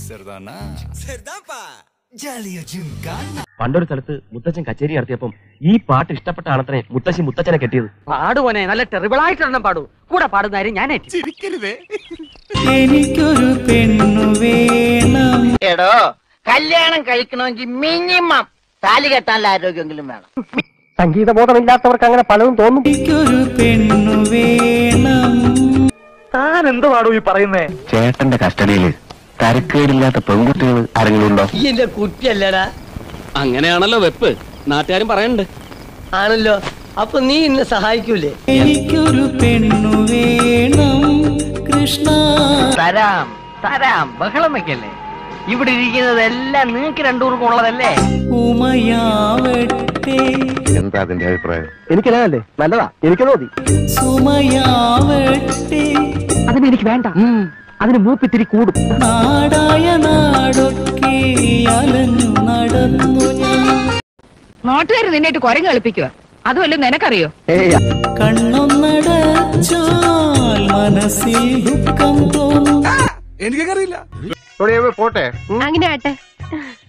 സെർദാനാ പണ്ടൊരു സ്ഥലത്ത് മുത്തച്ഛൻ കച്ചേരി നടത്തിയപ്പം ഈ പാട്ട് ഇഷ്ടപ്പെട്ട ആണത്രേ മുത്തശ്ശി മുത്തച്ഛനെ കെട്ടിയത് പാടുവനെ നല്ല ടെറിബിൾ ആയിട്ടൊരെണ്ണം പാടൂ കൂടെ പാടുന്നതാരും ഞാൻ ചിരിക്കരുതേ എനിക്കൊരു പെണ്ണു വേണം എടോ കല്യാണം കഴിക്കണമെങ്കിൽ മിനിമം താലി കെട്ടാനുള്ള ആരോഗ്യമെങ്കിലും വേണം സംഗീതബോധമില്ലാത്തവർക്ക് അങ്ങനെ പലതും തോന്നും എനിക്കൊരു പെണ്ണു വേണം താൻ എന്ത് പാടൂ ഈ പറയുന്നേ ചേട്ടന്റെ കസ്റ്റഡിയില് തരക്കേടില്ലാത്ത പെൺകുട്ടികൾ ആരെങ്കിലും ഉണ്ടോ എന്റെ കുട്ടിയല്ലടാ അങ്ങനെയാണല്ലോ വെപ്പ് നാട്ടുകാരും പറയണ്ട് ആണല്ലോ അപ്പൊ നീ എന്നെ സഹായിക്കൂലേ എനിക്കൊരു പെണ്ണു വേണം കൃഷ്ണ തരാം തരാം ബഹളം വെക്കല്ലേ ഇവിടെ ഇരിക്കുന്നതെല്ലാം നിങ്ങൾക്ക് രണ്ടുപേർക്കും ഉള്ളതല്ലേ ഉമയാവട്ടെ എന്താ അതിന്റെ അഭിപ്രായം എനിക്കല്ലേ നല്ലതാ എനിക്ക് തോന്നി സുമയാവട്ടെ അതിനെനിക്ക് വേണ്ട അതിന് മൂപ്പിത്തിരി കൂടും നാടായ നാടൊക്കെ അലഞ്ഞു നടന്നു ഞാൻ നാട്ടുകാർ നിന്നായിട്ട് കുരങ്ങ് കളിപ്പിക്കുക അതുമല്ല നിനക്കറിയോ കണ്ണൊന്നടച്ചാൽ മനസ്സിൽ ദുഃഖം തോന്നും എനിക്കറിയില്ല പോട്ടെ അങ്ങനെ ആട്ടെ